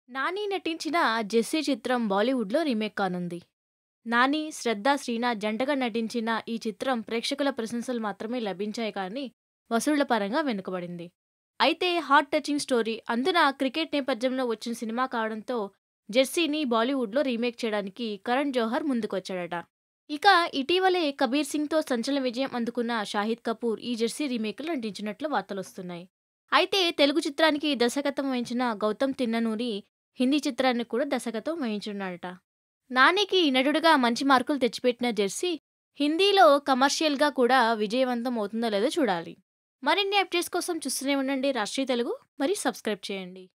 నాని నటించిన 'జెస్సీ' చిత్రం బాలీవుడ్‌లో రీమేక్ కానుంది. నాని, శ్రద్ధ, శ్రీనాథ్ జంటగా నటించిన ఈ చిత్రం ప్రేక్షకుల ప్రశంసలు మాత్రమే లభించాయి కానీ వసూళ్ల పరంగా వెనుకబడింది. అయితే హార్ట్ టచింగ్ స్టోరీ, అందునా క్రికెట్ నేపథ్యంలో వచ్చిన సినిమా కావడంతో 'జెర్సీని' బాలీవుడ్‌లో రీమేక్ చేయడానికి కరణ్ జోహర్ ముందుకొచ్చాడట. ఇక ఇటీవలే 'కబీర్ సింగ్'తో సంచలన విజయం అందుకున్న షాహిద్ కపూర్ ఈ 'జెర్సీ' రీమేక్‌లో నటించినట్లు వార్తలొస్తున్నాయి. అయితే తెలుగు చిత్రానికి దర్శకత్వం వహించిన గౌతమ్ తిన్ననూరి హిందీ చిత్రానికి కూడా దర్శకత్వం వహించనున్నాడట. నానికి నటుడిగా మంచి మార్కులు తెచ్చిపెట్టిన 'జెర్సీ' హిందీలో కమర్షియల్‌గా కూడా విజయవంతం అవుతుందో లేదో చూడాలి. మరిన్ని అప్డేట్స్ కోసం చూస్తూనే ఉండండి రాష్ట్రీయ తెలుగు. మరి సబ్స్క్రైబ్ చేయండి.